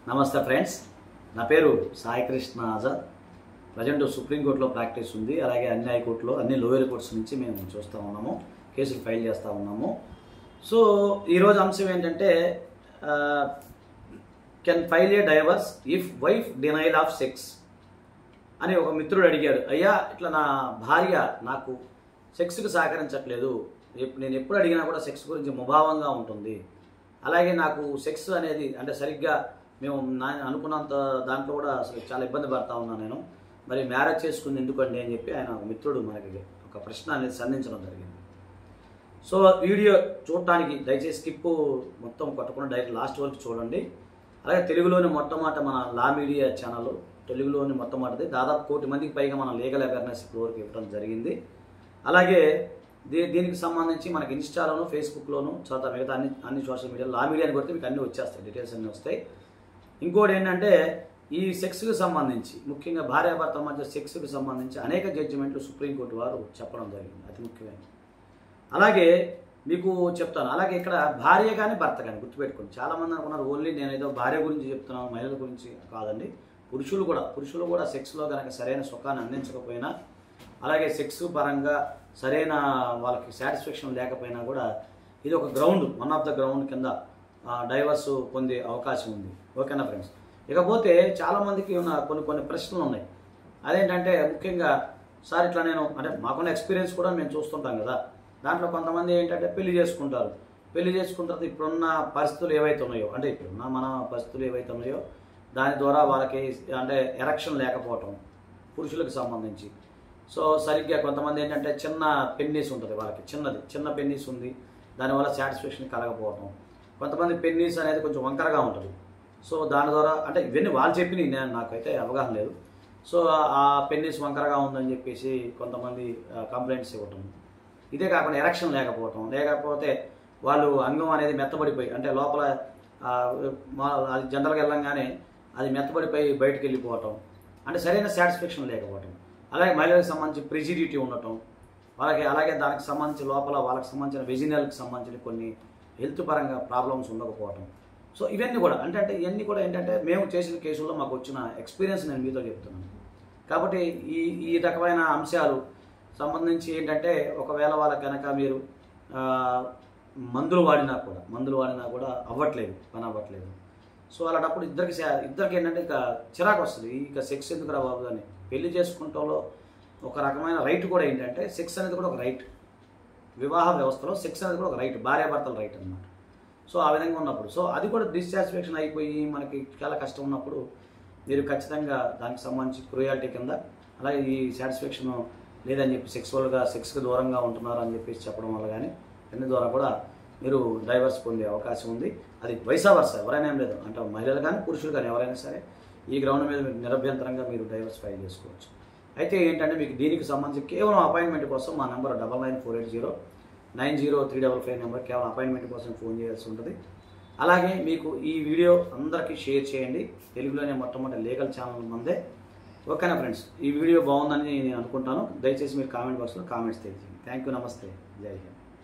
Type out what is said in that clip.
నమస్తే ఫ్రెండ్స్ నా పేరు సాయి కృష్ణ ఆజాద్ ప్రజెంట్ సుప్రీంకోర్టులో ప్రాక్టీస్ ఉంది అలాగే అన్ని హైకోర్టులో అన్ని లోయర్ కోర్ట్స్ నుంచి మేము చూస్తూ ఉన్నాము కేసులు ఫైల్ చేస్తూ ఉన్నాము సో ఈరోజు అంశం ఏంటంటే can file a divorce if wife denial of sex అని ఒక మిత్రుడు అడిగాడు అయ్యా ఇట్లా నా భార్య నాకు సెక్స్కి సహకరించట్లేదు ఎప్- నేను ఎప్పుడు అడిగినా కూడా సెక్స్ గురించి ముభావంగా ఉంటుంది అలాగే నాకు సెక్స్ అనేది అంటే సరిగ్గా మేము నా అనుకున్నంత దాంట్లో కూడా అసలు చాలా ఇబ్బంది పడతా ఉన్నాను నేను మరి మ్యారేజ్ చేసుకుంది ఎందుకండి అని చెప్పి ఆయన ఒక మిత్రుడు మనకి ఒక ప్రశ్న అనేది సంధించడం జరిగింది సో వీడియో చూడటానికి దయచేసి స్కిప్ మొత్తం కొట్టకుండా డైరెక్ట్ లాస్ట్ వరకు చూడండి అలాగే తెలుగులోని మొట్టమొదట మన లా మీడియా ఛానల్ తెలుగులోని మొట్టమొదటిది దాదాపు కోటి మందికి పైగా మన లీగల్ అవేర్నెస్ ఇప్పటివరకు ఇవ్వడం జరిగింది అలాగే దీ దీనికి సంబంధించి మనకి ఇన్స్టాలోను ఫేస్బుక్లోను తర్వాత మిగతా అన్ని అన్ని సోషల్ మీడియా లా మీడియాని కొడితే మీకు అన్నీ వచ్చేస్తాయి డీటెయిల్స్ అన్నీ వస్తాయి ఇంకోటి ఏంటంటే ఈ సెక్స్కి సంబంధించి ముఖ్యంగా భార్యాభర్తల మధ్య సెక్స్కి సంబంధించి అనేక జడ్జిమెంట్లు సుప్రీంకోర్టు వారు చెప్పడం జరిగింది అతి ముఖ్యమైనది అలాగే మీకు చెప్తాను అలాగే ఇక్కడ భార్య కానీ భర్త కానీ గుర్తుపెట్టుకోండి చాలామంది అనుకున్నారు ఓన్లీ నేను ఏదో భార్య గురించి చెప్తున్నాను మహిళల గురించి కాదండి పురుషులు కూడా పురుషులు కూడా సెక్స్లో కనుక సరైన సుఖాన్ని అందించకపోయినా అలాగే సెక్స్ పరంగా సరైన వాళ్ళకి సాటిస్ఫాక్షన్ లేకపోయినా కూడా ఇది ఒక ground one of the ground కింద డైవర్స్ పొందే అవకాశం ఉంది ఓకేనా ఫ్రెండ్స్ ఇకపోతే చాలామందికి ఉన్న కొన్ని కొన్ని ప్రశ్నలు ఉన్నాయి అదేంటంటే ముఖ్యంగా సార్ ఇట్లా నేను అంటే మాకున్న ఎక్స్పీరియన్స్ కూడా మేము చూస్తుంటాం కదా దాంట్లో కొంతమంది ఏంటంటే పెళ్లి చేసుకుంటారు పెళ్లి చేసుకున్న తర్వాత ఇప్పుడున్న పరిస్థితులు ఏవైతే ఉన్నాయో అంటే ఇప్పుడున్న మన పరిస్థితులు ఏవైతే ఉన్నాయో దాని ద్వారా వాళ్ళకి అంటే ఎరక్షన్ లేకపోవటం పురుషులకు సంబంధించి సో సరిగ్గా కొంతమంది ఏంటంటే చిన్న పెన్నీస్ ఉంటుంది వాళ్ళకి చిన్నది చిన్న పెన్నీస్ ఉంది దానివల్ల సాటిస్ఫాక్షన్ కలగకపోవటం కొంతమంది పెన్నీస్ అనేది కొంచెం వంకరగా ఉంటుంది సో దాని ద్వారా అంటే ఇవన్నీ వాళ్ళు చెప్పినవి నేను నాకైతే అవగాహన లేదు సో ఆ పెన్నీస్ వంకరగా ఉందని చెప్పేసి కొంతమంది కంప్లైంట్స్ ఇవ్వటం ఇదే కాకుండా ఎరక్షన్ లేకపోవటం లేకపోతే వాళ్ళు అంగం అనేది మెత్తబడిపోయి అంటే లోపల ఆ, మా- అది జనరల్గా వెళ్ళంగానే అది మెత్తబడిపోయి బయటకు వెళ్ళిపోవటం అంటే సరైన సాటిస్ఫాక్షన్ లేకపోవటం అలాగే మహిళలకు సంబంధించి ప్రిజిడిటీ ఉండటం వాళ్ళకి అలాగే దానికి సంబంధించి లోపల వాళ్ళకి సంబంధించిన వెజినల్కి సంబంధించిన కొన్ని హెల్త్ పరంగా ప్రాబ్లమ్స్ ఉండకపోవటం సో ఇవన్నీ కూడా అంటే అంటే ఇవన్నీ కూడా ఏంటంటే మేము చేసిన కేసుల్లో మాకు వచ్చిన ఎక్స్పీరియన్స్ నేను మీతో చెప్తున్నాను కాబట్టి ఈ ఈ రకమైన అంశాలు సంబంధించి ఏంటంటే ఒకవేళ వాళ్ళకి కనుక మీరు ఆ, మందులు వాడినా కూడా మందులు వాడినా కూడా అవ్వట్లేదు పని అవ్వట్లేదు సో అలాంటప్పుడు ఇద్దరికి సా- ఇద్దరికి ఏంటంటే ఇక చిరాకు వస్తుంది ఇక సెక్స్ ఎందుకు రా బాబు అని పెళ్లి చేసుకుంటంలో ఒక రకమైన రైట్ కూడా ఏంటంటే సెక్స్ అనేది కూడా ఒక రైట్ వివాహ వ్యవస్థలో సెక్స్ అనేది కూడా ఒక రైట్ భార్యాభర్తల రైట్ అన్నమాట సో ఆ విధంగా ఉన్నప్పుడు సో అది కూడా డిస్సాటిస్ఫాక్షన్ అయిపోయి మనకి చాలా కష్టం ఉన్నప్పుడు మీరు ఖచ్చితంగా దానికి సంబంధించి క్రూయాలిటీ కింద అలాగే ఈ సాటిస్ఫాక్షన్ లేదని చెప్పి సెక్సువల్గా సెక్స్కి దూరంగా ఉంటున్నారు అని చెప్పేసి చెప్పడం వల్ల కానీ అన్ని ద్వారా కూడా మీరు డైవర్స్ పొందే అవకాశం ఉంది అది వైసా వర్స ఎవరైనా ఏం లేదు అంటే మహిళలు కానీ పురుషులు కానీ ఎవరైనా సరే ఈ గ్రౌండ్ మీద మీరు నిరభ్యంతరంగా మీరు డైవర్స్ ఫైల్ చేసుకోవచ్చు అయితే ఏంటంటే మీకు దీనికి సంబంధించి కేవలం అపాయింట్మెంట్ కోసం మా number double nine four eight zero nine zero three double five number కేవలం అపాయింట్మెంట్ కోసం ఫోన్ చేయాల్సి ఉంటుంది అలాగే మీకు ఈ వీడియో అందరికీ షేర్ చేయండి తెలుగులోనే మొట్టమొదటి లీగల్ ఛానల్ మందే ఓకేనా ఫ్రెండ్స్ ఈ వీడియో బాగుందని నేను అనుకుంటాను దయచేసి మీరు కామెంట్ బాక్స్లో కామెంట్స్ తెలియజేయండి థ్యాంక్ యూ నమస్తే జై హింద్